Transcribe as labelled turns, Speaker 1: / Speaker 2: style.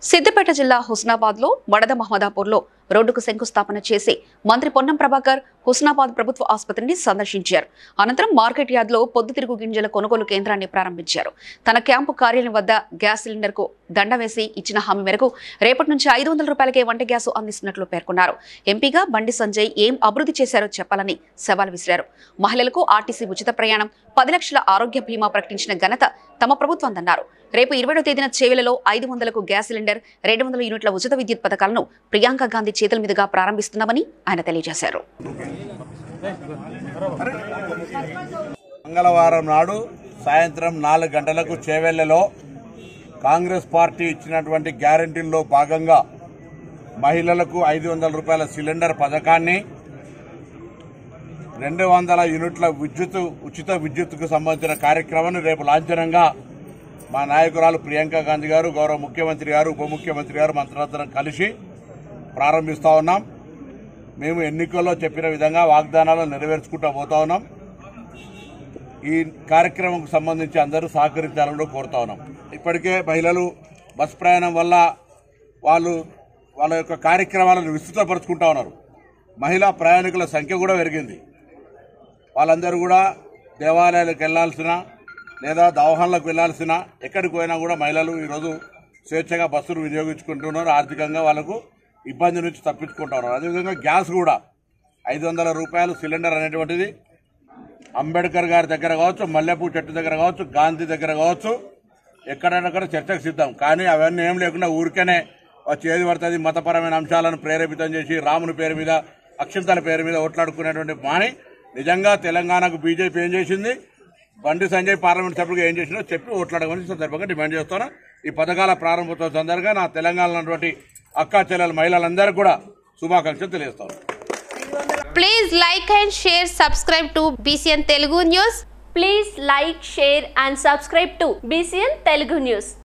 Speaker 1: సిద్దిపేట జిల్లా హుస్నాబాద్ లో వడద మహమ్మదాపూర్ లో రోడ్డుకు శంకుస్థాపన చేసి మంత్రి పొన్నం ప్రభాకర్ హుస్నాబాద్ ప్రభుత్వ ఆసుపత్రిని సందర్శించారు అనంతరం మార్కెట్ యార్డ్ లో పొద్దుతిరుగు గింజల కొనుగోలు కేంద్రాన్ని ప్రారంభించారు తన క్యాంపు కార్యాలయం వద్ద గ్యాస్ సిలిండర్ కు దండ వేసి ఇచ్చిన హామీ మేరకు రేపటి నుంచి ఐదు వందల రూపాయలకే వంట గ్యాస్ అందిస్తున్నట్లు పేర్కొన్నారు ఎంపీగా బండి సంజయ్ ఏం అభివృద్ధి చేశారో చెప్పాలని సవాల్ విసిరారు మహిళలకు ఆర్టీసీ ఉచిత ప్రయాణం పది లక్షల ఆరోగ్య బీమా ప్రకటించిన ఘనత తమ ప్రభుత్వందన్నారు రేపు ఇరవై తేదీన చేవెలలో ఐదు వందలకు గ్యాస్ సిలిండర్ రెండు వందల యూనిట్ల ఉచిత విద్యుత్ పథకాలను ప్రియాంక గాంధీ చేతుల మీదుగా ప్రారంభిస్తున్నామని ఆయన తెలియజేశారు
Speaker 2: మంగళవారం నాడు సాయంత్రం నాలుగు గంటలకు చేవెళ్లలో కాంగ్రెస్ పార్టీ ఇచ్చినటువంటి గ్యారంటీల్లో భాగంగా మహిళలకు ఐదు వందల రూపాయల సిలిండర్ పథకాన్ని రెండు వందల యూనిట్ల విద్యుత్ ఉచిత విద్యుత్కు సంబంధించిన కార్యక్రమాన్ని రేపు లాంఛనంగా మా నాయకురాలు ప్రియాంక గాంధీ గారు గౌరవ ముఖ్యమంత్రి గారు ఉప ముఖ్యమంత్రి గారు మంత్రులందరం కలిసి ప్రారంభిస్తా ఉన్నాం మేము ఎన్నికల్లో చెప్పిన విధంగా వాగ్దానాలు నెరవేర్చుకుంటూ పోతా ఉన్నాం ఈ కార్యక్రమంకు సంబంధించి అందరూ సహకరించాలని కూడా కోరుతా ఉన్నాం ఇప్పటికే మహిళలు బస్ ప్రయాణం వల్ల వాళ్ళు వాళ్ళ యొక్క కార్యక్రమాలను విస్తృతపరుచుకుంటా ఉన్నారు మహిళా ప్రయాణికుల సంఖ్య కూడా పెరిగింది వాళ్ళందరూ కూడా దేవాలయాలకు వెళ్లాల్సిన లేదా దవాఖానలకు వెళ్లాల్సిన ఎక్కడికి పోయినా కూడా మహిళలు ఈరోజు స్వేచ్ఛగా బస్సులు వినియోగించుకుంటున్నారు ఆర్థికంగా వాళ్ళకు ఇబ్బంది నుంచి తప్పించుకుంటున్నారు అదేవిధంగా గ్యాస్ కూడా ఐదు వందల రూపాయలు సిలిండర్ అనేటువంటిది అంబేద్కర్ గారి దగ్గర కావచ్చు మల్లెపూ చెట్టు దగ్గర కావచ్చు గాంధీ దగ్గర కావచ్చు ఎక్కడైనా కూడా చర్చకు సిద్ధం కానీ అవన్నీ ఏం లేకుండా ఊరికేనే వచ్చి ఏది పడుతుంది మతపరమైన అంశాలను ప్రేరేపితం చేసి రాముని పేరు మీద అక్షంతల పేరు మీద ఓట్లాడుకునేటువంటి మాని నిజంగా తెలంగాణకు బీజేపీ ఏం చేసింది బండి సంజయ్ పార్లమెంట్ సభ్యులుగా ఏం చేసిందో చెప్పి ఓట్లాడమని ఈ సందర్భంగా డిమాండ్ చేస్తాను ఈ పథకాల ప్రారంభోత్సవం సందర్భంగా నా తెలంగాణలో ఉన్నటువంటి అక్కా చెల్లెల మహిళలందరికీ కూడా శుభాకాంక్షలు తెలియజేస్తాను
Speaker 3: Please like and share, subscribe to BCN Telugu News.
Speaker 4: Please like, share and subscribe to BCN Telugu News.